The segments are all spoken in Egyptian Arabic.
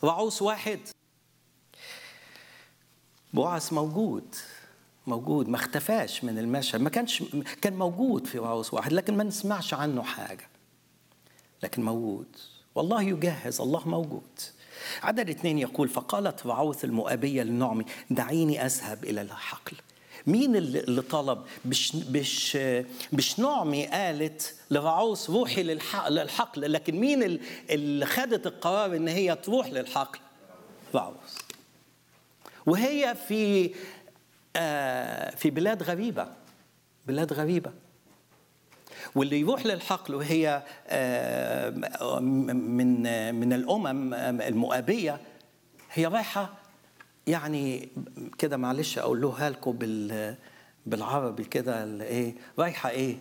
وعوس واحد بوعز موجود موجود ما اختفاش من المشهد ما كانش كان موجود في وعوس واحد لكن ما نسمعش عنه حاجة لكن موجود والله يجهز الله موجود عدد اثنين يقول فقالت رعوث المؤابية لنعمي دعيني أذهب إلى الحقل مين اللي طلب مش مش مش نعمي قالت لرعوث روحي للحقل لكن مين اللي خدت القرار ان هي تروح للحقل رعوث وهي في آه في بلاد غريبة بلاد غريبة واللي يروح للحقل وهي آه من من الأمم المؤابية هي رايحة يعني كده معلش أقولها لكم بال بالعربي كده ايه رايحة ايه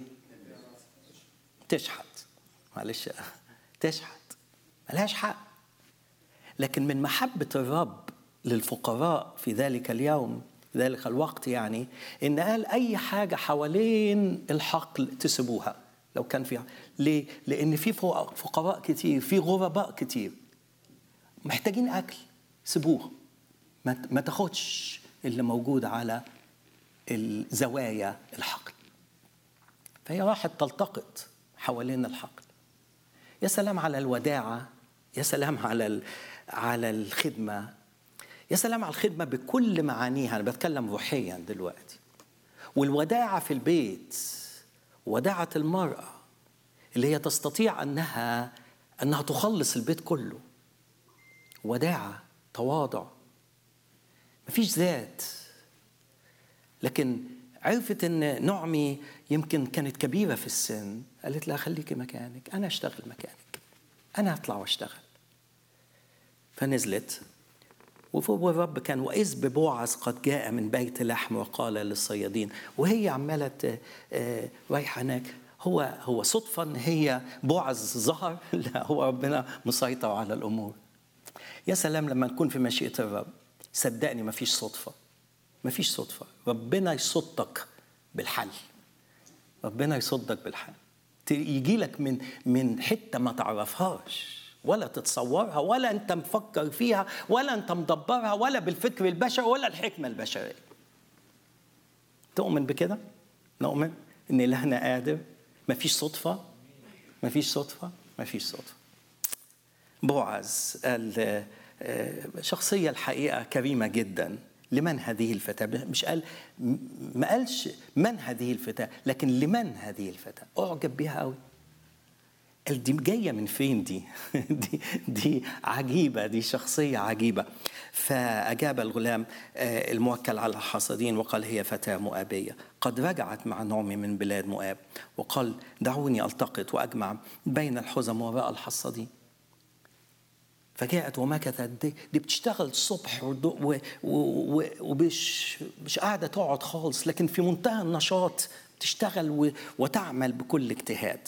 تشحت معلش تشحت ملهاش حق لكن من محبة الرب للفقراء في ذلك اليوم في ذلك الوقت يعني ان قال اي حاجه حوالين الحقل تسيبوها لو كان فيها ليه لان في فقراء كتير في غرباء كتير محتاجين اكل سيبوه ما تاخدش اللي موجود على الزوايا الحقل فهي راحت تلتقط حوالين الحقل يا سلام على الوداعه يا سلام على على الخدمه يا سلام على الخدمة بكل معانيها أنا بتكلم روحيا دلوقتي والوداعة في البيت وداعة المرأة اللي هي تستطيع أنها أنها تخلص البيت كله وداعة تواضع مفيش ذات لكن عرفت ان نعمي يمكن كانت كبيره في السن قالت لها خليكي مكانك انا اشتغل مكانك انا هطلع واشتغل فنزلت وفوق الرب كان وإذ ببوعز قد جاء من بيت لحم وقال للصيادين وهي عمالة رايحة هناك هو هو صدفة إن هي بوعز ظهر لا هو ربنا مسيطر على الأمور يا سلام لما نكون في مشيئة الرب صدقني مفيش صدفة مفيش صدفة ربنا يصدك بالحل ربنا يصدك بالحل يجي لك من من حتة ما تعرفهاش ولا تتصورها ولا انت مفكر فيها ولا انت مدبرها ولا بالفكر البشري ولا الحكمه البشريه تؤمن بكده نؤمن ان الهنا قادر مفيش صدفه مفيش صدفه مفيش صدفه بوعز قال شخصيه الحقيقه كريمه جدا لمن هذه الفتاة مش قال ما قالش من هذه الفتاة لكن لمن هذه الفتاة أعجب بها قوي قال دي جايه من فين دي؟ دي دي عجيبه دي شخصيه عجيبه فاجاب الغلام الموكل على الحاصدين وقال هي فتاه مؤابيه قد رجعت مع نعمي من بلاد مؤاب وقال دعوني التقط واجمع بين الحزم وراء الحصادين فجاءت ومكثت دي, دي بتشتغل الصبح ومش مش قاعده تقعد خالص لكن في منتهى النشاط تشتغل وتعمل بكل اجتهاد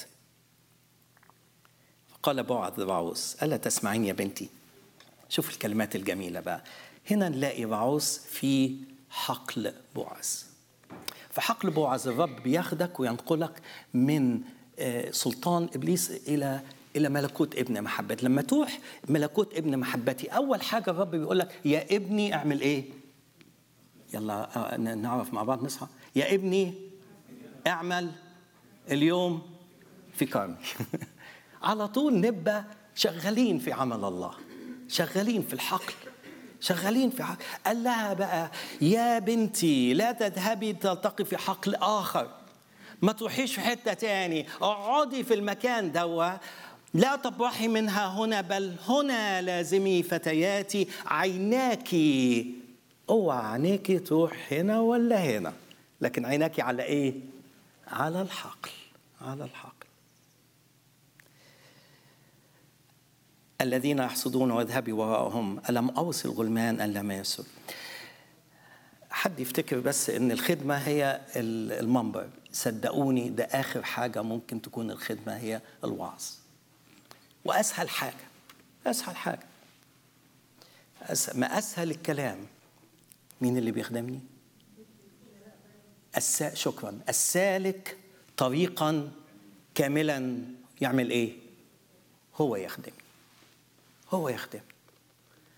قال بعض رعوس ألا تسمعين يا بنتي شوف الكلمات الجميلة بقى هنا نلاقي رعوس في حقل بوعز في حقل بوعز الرب بياخدك وينقلك من سلطان إبليس إلى إلى ملكوت ابن محبتي لما تروح ملكوت ابن محبتي أول حاجة الرب بيقول لك يا ابني اعمل إيه يلا نعرف مع بعض نصحى يا ابني اعمل اليوم في كرمي على طول نبقى شغالين في عمل الله شغالين في الحقل شغالين في حقل قال لها بقى يا بنتي لا تذهبي تلتقي في حقل آخر ما تروحيش في حتة تاني اقعدي في المكان دوا لا تبرحي منها هنا بل هنا لازمي فتياتي عيناكي اوعى عينيكي تروح هنا ولا هنا لكن عيناكي على ايه على الحقل على الحقل الذين يحصدون واذهبي وراءهم ألم أوصي الغلمان أن لم يسر حد يفتكر بس ان الخدمة هي المنبر صدقوني ده آخر حاجة ممكن تكون الخدمة هي الوعظ وأسهل حاجة أسهل حاجة ما أسهل الكلام مين اللي بيخدمني السا... شكرا السالك طريقا كاملا يعمل ايه هو يخدمني هو يخدمني